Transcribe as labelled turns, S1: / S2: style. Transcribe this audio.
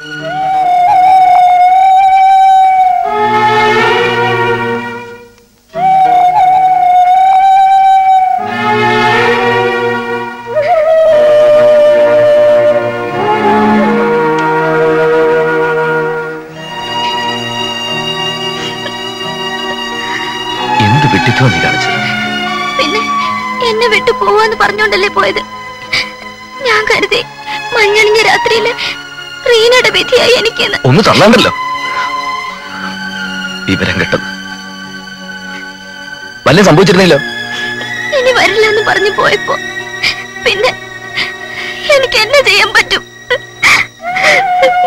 S1: എന്ത് വിട്ടിത്തോ നീ കാണിച്ചത്
S2: പിന്നെ എന്നെ വിട്ടു പോവാന്ന് പറഞ്ഞോണ്ടല്ലേ പോയത് ഞാൻ കരുതി മഞ്ഞളിഞ്ഞ രാത്രിയില് റീനയുടെ വിധിയായി എനിക്കെന്ന്
S1: ഒന്ന് തള്ളാണ്ടല്ലോ വിവരം കെട്ടത് വല്ല സംഭവിച്ചിരുന്നില്ലോ
S2: ഇനി വരില്ല എന്ന് പറഞ്ഞു പോയപ്പോ പിന്നെ എനിക്ക് എന്നെ ചെയ്യാൻ പറ്റും